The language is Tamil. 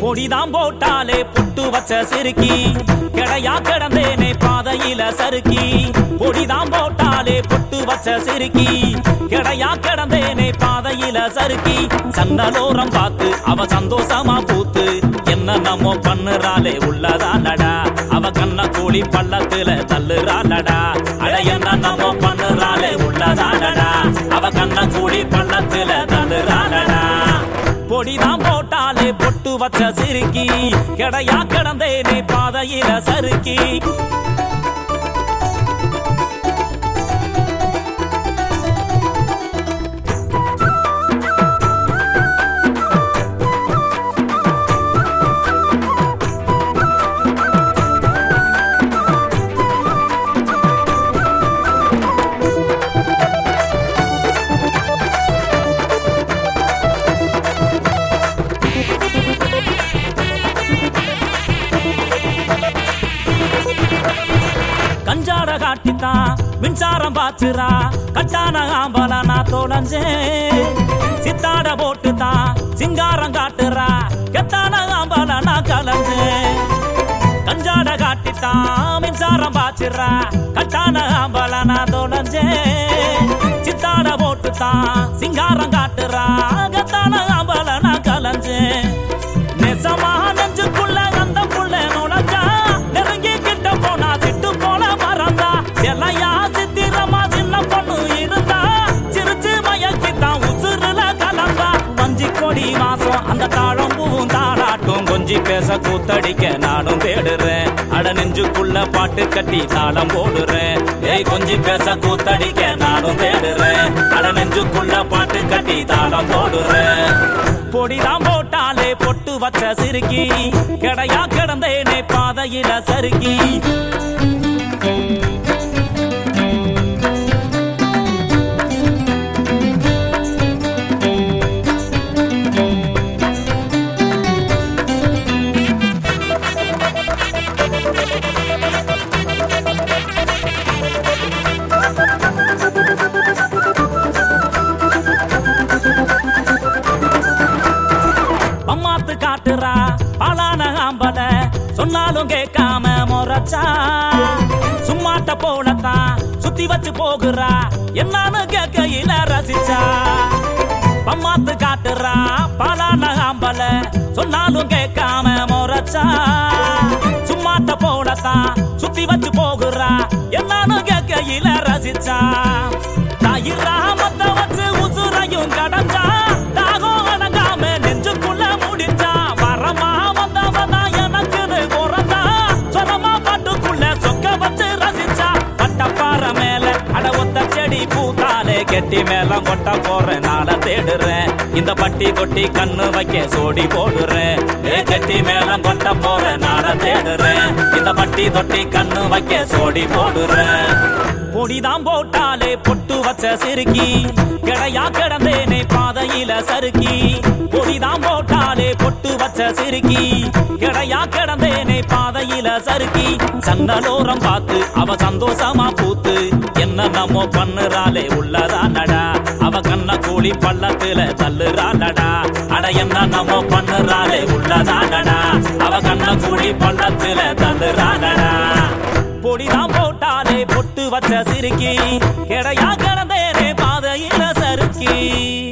பொடிதான் போட்டாலே புட்டு வச்ச சிறுக்கி கிடையா கிடந்தேனே பாதையில சறுக்கி பொடிதான் போட்டாலே புட்டு வச்ச சிறுக்கி கிடையா கிடந்தேனே பாதையில சறுக்கி சந்தலோரம் பார்த்து அவ சந்தோஷமா பூத்து என்ன நம்ம பண்ணுறாளே உள்ளதானடா அவ கண்ண கூலி பள்ளத்துல தள்ளுறாளடா அட என்ன நம்ம பண்ணுறாளே உள்ளதானடா அவ கண்ண கூலி பள்ளத்துல தள்ளுறாளடா பொடிதான் போட்டாலே பொட்டு வச்ச சிறுக்கி கிடையா கிடந்தேனே பாதையில சறுக்கி கஞ்சாட காட்டித்தான் மின்சாரம் பாச்சுரா கட்டான ஆம்பல நான் தொலைஞ்சேன் சித்தாட போட்டு தான் சிங்காரம் காட்டுறா கெத்தான ஆம்பல நான் கலைஞ்சேன் கஞ்சாட காட்டித்தான் மின்சாரம் பாச்சுரா கட்டான ஆம்பல நான் தொலைஞ்சேன் சித்தாட போட்டு தான் சிங்காரம் காட்டுறா கத்தான ஆம்பல நான் கலைஞ்சேன் நெசமா நெஞ்சுக்குள்ள அந்த புள்ள நுழைஞ்சா நெருங்கி கிட்ட போனா சிட்டு போல மறந்தா எல்லையா சித்திரமா சின்ன பொண்ணு இருந்தா சிரிச்சு மயக்கித்தான் உசுருல கலந்தா வஞ்சி கொடி மாசம் அந்த தாழம் பூவும் தாளாட்டும் கொஞ்சி பேச கூத்தடிக்க நானும் தேடுறேன் அட நெஞ்சுக்குள்ள பாட்டு கட்டி தாளம் போடுறேன் ஏய் கொஞ்சி பேச கூத்தடிக்க நானும் தேடுறேன் அட நெஞ்சுக்குள்ள பாட்டு கட்டி தாளம் போடுறேன் பொடிதான் போட்டாலே பொட்டு வச்ச சிறுக்கி கிடையா கிடந்தேனே பாதையில சறுக்கி அம்மாத்து காட்டுறா பாலான ஆம்பல சொன்னாலும் கேட்காம முறைச்சா சும்மாட்ட போலத்தான் சுத்தி வச்சு போகுறா என்னன்னு கேட்கையில ரசிச்சா பம்மாத்து காட்டுறா பாலான ஆம்பல சொன்னாலும் கேட்காம முறைச்சா சும்மாட்ட போலத்தான் சுத்தி வச்சு போகுறா என்னன்னு கேட்கையில ரசிச்சா தாயிரா மத்த வச்சு உசுரையும் கடந்தா தாகம் அடங்காம நெஞ்சுக்குள்ள முடிஞ்சா வரமா வந்தவதா எனக்குன்னு குறந்தா சொரமா பாட்டுக்குள்ள சொக்க வச்சு ரசிச்சா பட்டப்பாற மேல அட ஒத்த செடி பூத்தாலே கெட்டி மேல கொட்ட போறேன் நாள தேடுறேன் இந்த பட்டி கொட்டி கண்ணு வைக்க சோடி போடுறேன் ஏ கெட்டி மேல கொட்ட போறேன் நாள தேடுறேன் இந்த பட்டி தொட்டி கண்ணு வைக்க சோடி போடுறேன் பொடிதான் போட்டாலே பொட்டு வச்ச சிறுக்கி கிடையா கிடந்தேனே பாதையில சறுக்கி பொடிதான் போட்டாலே பொட்டு வச்ச சிறுக்கி கிடையா கிடந்தேனே பாதையில சறுக்கி சந்தலோரம் பார்த்து அவ சந்தோஷமா பூத்து என்ன நம்ம பண்ணுறாளே உள்ளதானடா அவ கண்ண கூலி பள்ளத்துல தள்ளுறாளடா அட என்ன நம்ம பண்ணுறாளே உள்ளதானடா அவ கண்ண கூலி பள்ளத்துல தள்ளுறாளடா பொடிதான் போட்டாலே பொட்டு வச்ச சிறுக்கி கிடையா கிடந்தேனே பாதையில சறுக்கி